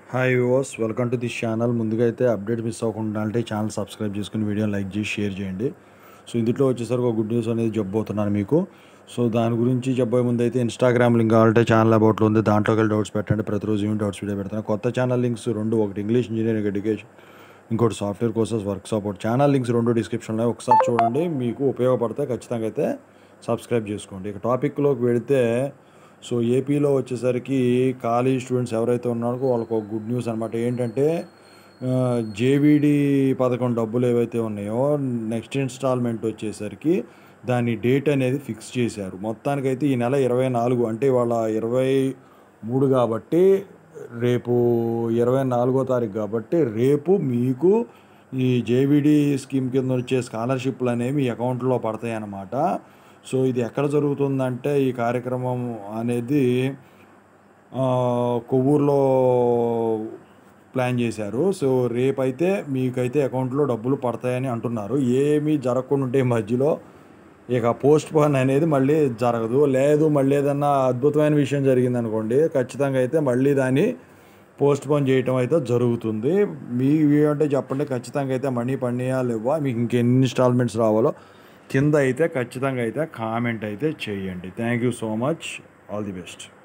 hi viewers welcome to this channel ముందుగా అయితే update miss అవ్వకుండా అంటే ఛానల్ సబ్స్క్రైబ్ చేసుకుని వీడియో లైక్ చేసి షేర్ చేయండి సో ఇందులో వచ్చేసరికి ఒక గుడ్ న్యూస్ అనేది చెప్పబోతున్నాను మీకు సో దాని గురించి చెప్పబోయే ముందు అయితే ఇన్స్టాగ్రామ్ లింక్ కావాలంటే ఛానల్ అబౌట్లో ఉంది దాంట్లోకి వెళ్ళి డౌట్స్ పెట్టండి ప్రతిరోజు ఏమి డౌట్స్ వీడియో పెడతాను కొత్త ఛానల్ లింక్స్ రెండు ఒకటి ఇంగ్లీష్ ఇంజనీరింగ్ ఎడ్యుకేషన్ ఇంకోటి software courses work support channel links రెండు డిస్క్రిప్షన్లో ఒకసారి చూడండి మీకు ఉపయోగపడితే ఖచ్చితంగా అయితే సబ్స్క్రైబ్ చేసుకోండి ఇక టాపిక్లోకి వెళితే సో ఏపీలో వచ్చేసరికి కాలేజ్ స్టూడెంట్స్ ఎవరైతే ఉన్నారో వాళ్ళకి ఒక గుడ్ న్యూస్ అనమాట ఏంటంటే జేవిడి పథకం డబ్బులు ఏవైతే ఉన్నాయో నెక్స్ట్ ఇన్స్టాల్మెంట్ వచ్చేసరికి దాని డేట్ అనేది ఫిక్స్ చేశారు మొత్తానికైతే ఈ నెల ఇరవై నాలుగు అంటే వాళ్ళ ఇరవై మూడు కాబట్టి రేపు ఇరవై నాలుగో తారీఖు కాబట్టి రేపు మీకు ఈ జేవిడి స్కీమ్ కింద వచ్చే స్కాలర్షిప్లు అనేవి మీ అకౌంట్లో పడతాయి అన్నమాట సో ఇది ఎక్కడ జరుగుతుందంటే ఈ కార్యక్రమం అనేది ఆ, కొవ్వూరులో ప్లాన్ చేశారు సో రేపైతే మీకైతే అకౌంట్లో డబ్బులు పడతాయని అంటున్నారు ఏమీ జరగకుండా ఉంటే మధ్యలో ఇక పోస్ట్ పోన్ అనేది మళ్ళీ జరగదు లేదు మళ్ళీ ఏదన్నా అద్భుతమైన విషయం జరిగింది అనుకోండి ఖచ్చితంగా అయితే మళ్ళీ దాన్ని పోస్ట్ పోన్ చేయటం అయితే జరుగుతుంది మీ అంటే చెప్పండి ఖచ్చితంగా అయితే మనీ పడినాయా లేవా మీకు ఇంకెన్ని ఇన్స్టాల్మెంట్స్ రావాలో కింద అయితే ఖచ్చితంగా అయితే కామెంట్ అయితే చేయండి thank you so much all the best